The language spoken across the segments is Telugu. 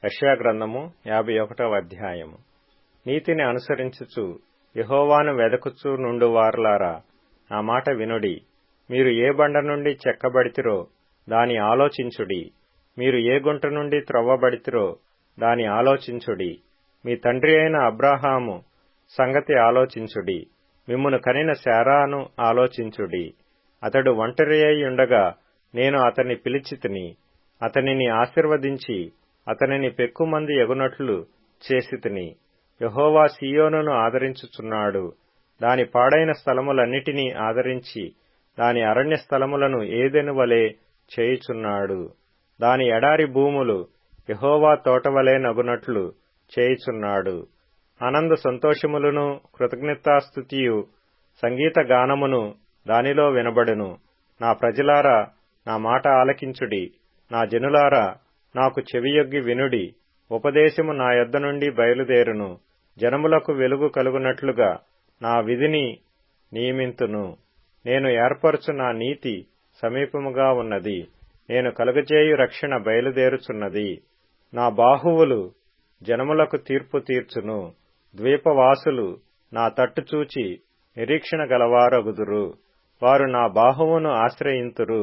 యెషయాగ్రంథము యాభై ఒకటవ అధ్యాయము నీతిని అనుసరించుచు యెహోవాను వెదకుచు నుండు వారలారా నా మాట వినుడి మీరు ఏ బండ నుండి చెక్కబడితిరో దాని ఆలోచించుడి మీరు ఏ గుంట నుండి త్రవ్వబడితిరో దాని ఆలోచించుడి మీ తండ్రి అయిన అబ్రాహాము సంగతి ఆలోచించుడి మిమ్మును కనిన శారాను ఆలోచించుడి అతడు ఒంటరి అయి ఉండగా నేను అతన్ని పిలిచితిని అతనిని ఆశీర్వదించి అతనిని పెక్కుమంది ఎగునట్లు చేసితిని యహోవా సియోనును ఆదరించుచున్నాడు దాని పాడైన స్థలములన్నిటినీ ఆదరించి దాని అరణ్య స్థలములను ఏదెను వలె చేయుచున్నాడు దాని ఎడారి భూములు యహోవా తోటవలే నగునట్లు చేయుచున్నాడు ఆనంద సంతోషములను కృతజ్ఞతాస్థుతియు సంగీత గానమును దానిలో వినబడును నా ప్రజలారా నా మాట ఆలకించుడి నా జనులారా నాకు చెవియొగ్గి వినుడి ఉపదేశము నా యొద్ద నుండి బయలుదేరును జనములకు వెలుగు కలుగునట్లుగా నా విధిని నియమింతును నేను ఏర్పరచు నా నీతి సమీపముగా ఉన్నది నేను కలుగజేయు రక్షణ బయలుదేరుచున్నది నా బాహువులు జనములకు తీర్పు తీర్చును ద్వీపవాసులు నా తట్టు చూచి నిరీక్షణ గలవారగుదురు వారు నా బాహువును ఆశ్రయింతురు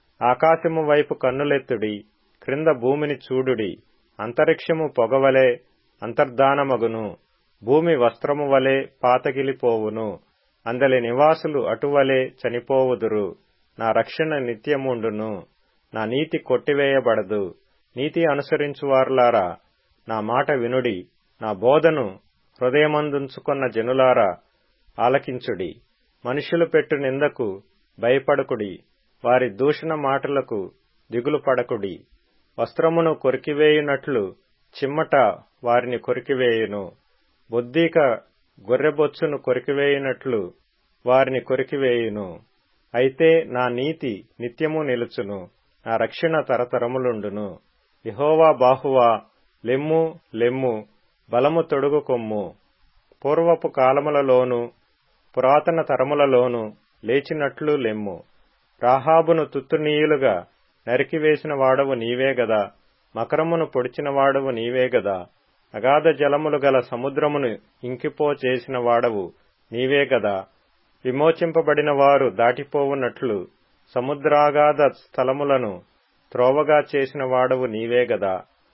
ఆకాశము వైపు కన్నులెత్తుడి క్రింద భూమిని చూడుడి అంతరిక్షము పొగవలే అంతర్ధానమగును భూమి వస్త్రము వలె పాతగిలిపోవును అందలి నివాసులు అటువలే చనిపోవుదురు నా రక్షణ నిత్యముండును నా నీతి కొట్టివేయబడదు నీతి అనుసరించువారులారా నా మాట వినుడి నా బోధను హృదయమందుంచుకున్న జనులారా ఆలకించుడి మనుషులు పెట్టు నిందకు భయపడకుడి వారి దూషణ మాటలకు దిగులు పడకుడి వస్త్రమును కొరికివేయునట్లు చిమ్మట వారిని కొరికివేయును బొద్దీక గొర్రెబొచ్చును కొరికివేయునట్లు వారిని కొరికివేయును అయితే నా నీతి నిత్యము నిలుచును నా రక్షణ తరతరములుండును యహోవా బాహువా లెమ్ము లెమ్ము బలము తొడుగు కొమ్ము పూర్వపు కాలములలోను పురాతన తరములలోను లేచినట్లు లెమ్ము రాహాబును తుత్తునీయులుగా నరికివేసిన వాడవు నీవే గదా మకరమును పొడిచిన వాడవు నీవే గదా అగాధ జలములు గల సముద్రమును ఇంకిపో చేసిన వాడవు నీవే గదా విమోచింపబడిన వారు దాటిపోవునట్లు సముద్రాగాధ స్థలములను త్రోవగా చేసిన వాడవు నీవే గదా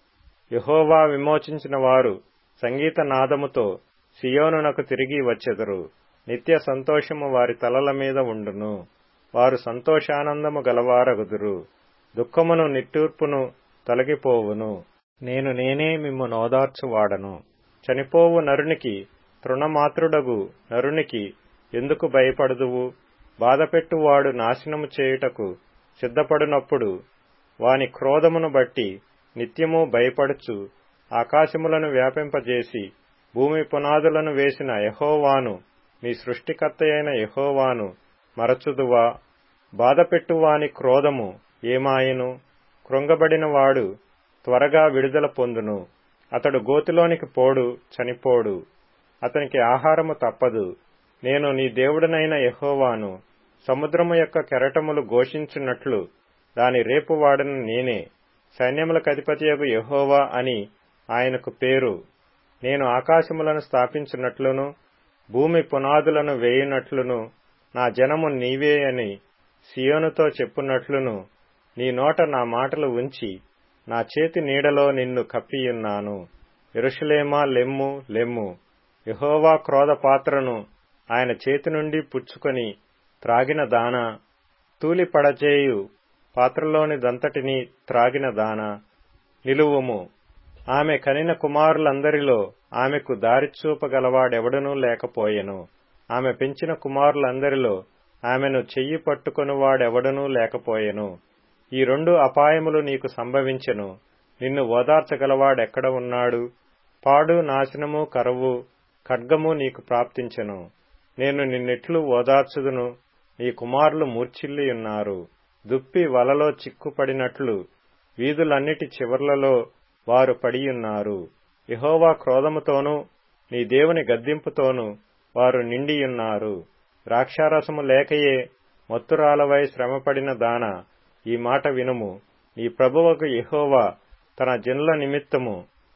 యహోవా విమోచించిన వారు సంగీత నాదముతో సియోనునకు తిరిగి వచ్చెదరు నిత్య సంతోషము వారి తలల మీద ఉండును వారు సంతోషానందము గలవారగుదురు దుఃఖమును నిట్టూర్పును తొలగిపోవును నేను నేనే మిమ్ము నోదార్చువాడను చనిపోవు నరునికి తృణమాత్రుడగు నరునికి ఎందుకు భయపడుదువు బాధపెట్టువాడు నాశనము చేయుటకు సిద్ధపడినప్పుడు వాని క్రోధమును బట్టి నిత్యము భయపడుచు ఆకాశములను వ్యాపింపజేసి భూమి పునాదులను వేసిన యహోవాను మీ సృష్టికర్తయైన యహోవాను మరచుదువా బాధపెట్టువాని క్రోధము ఏమాయను కృంగబడినవాడు త్వరగా విడుదల పొందును అతడు గోతిలోనికి పోడు చనిపోడు అతనికి ఆహారము తప్పదు నేను నీ దేవుడనైన యహోవాను సముద్రము యొక్క కెరటములు ఘోషించున్నట్లు దాని రేపువాడను నేనే సైన్యములకు అధిపతియగు యహోవా అని ఆయనకు పేరు నేను ఆకాశములను స్థాపించున్నట్లును భూమి పునాదులను వేయునట్లును నా జనము నీవే అని సియోనుతో చెప్పున్నట్లును నీ నోట నా మాటలు ఉంచి నా చేతి నీడలో నిన్ను కప్పియున్నాను ఎరుషులేమా లెమ్ము లెమ్ము యహోవా క్రోధ పాత్రను ఆయన చేతి నుండి పుచ్చుకొని త్రాగిన దాన తూలి పడచేయు పాత్రలోని దంతటిని త్రాగిన దాన నిలువుము ఆమె కనిన కుమారులందరిలో ఆమెకు దారి చూపగలవాడెవడనూ లేకపోయెను ఆమె పెంచిన కుమారులందరిలో ఆమెను చెయ్యి పట్టుకొనువాడెవడనూ లేకపోయెను ఈ రెండు అపాయములు నీకు సంభవించెను నిన్ను ఓదార్చగలవాడెక్కడ ఉన్నాడు పాడు నాశనము కరువు ఖడ్గము నీకు ప్రాప్తించెను నేను నిన్నెట్లు ఓదార్చుదును నీ కుమారులు మూర్ఛిల్లియున్నారు దుప్పి వలలో చిక్కుపడినట్లు వీధులన్నిటి చివర్లలో వారు పడియున్నారు యహోవా క్రోధముతోనూ నీ దేవుని గద్దింపుతోనూ వారు నిండియున్నారు ద్రాక్షారసము లేకయే మత్తురాలవై శ్రమపడిన దాన ఈ మాట వినుము నీ ప్రభువకు యెహోవా తన జనుల నిమిత్తము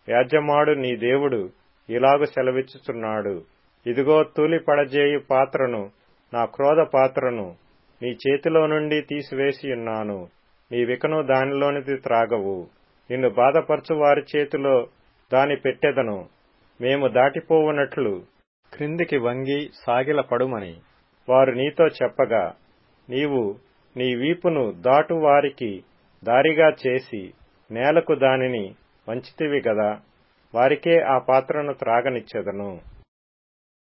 వ్యాజ్యమాడు నీ దేవుడు ఇలాగు సెలవిచ్చుచున్నాడు ఇదిగో తూలి పడజేయు పాత్రను నా క్రోధ పాత్రను నీ చేతిలో నుండి తీసివేసి ఉన్నాను నీవికను దానిలోనిది త్రాగవు నిన్ను బాధపరచు వారి చేతిలో దాని పెట్టెదను మేము దాటిపోవునట్లు క్రిందికి వంగి సాగిల పడుమని వారు నీతో చెప్పగా నీవు నీ వీపును దాటు వారికి దారిగా చేసి నేలకు దానిని వంచితివి గదా వారికే ఆ పాత్రను త్రాగనిచ్చెదను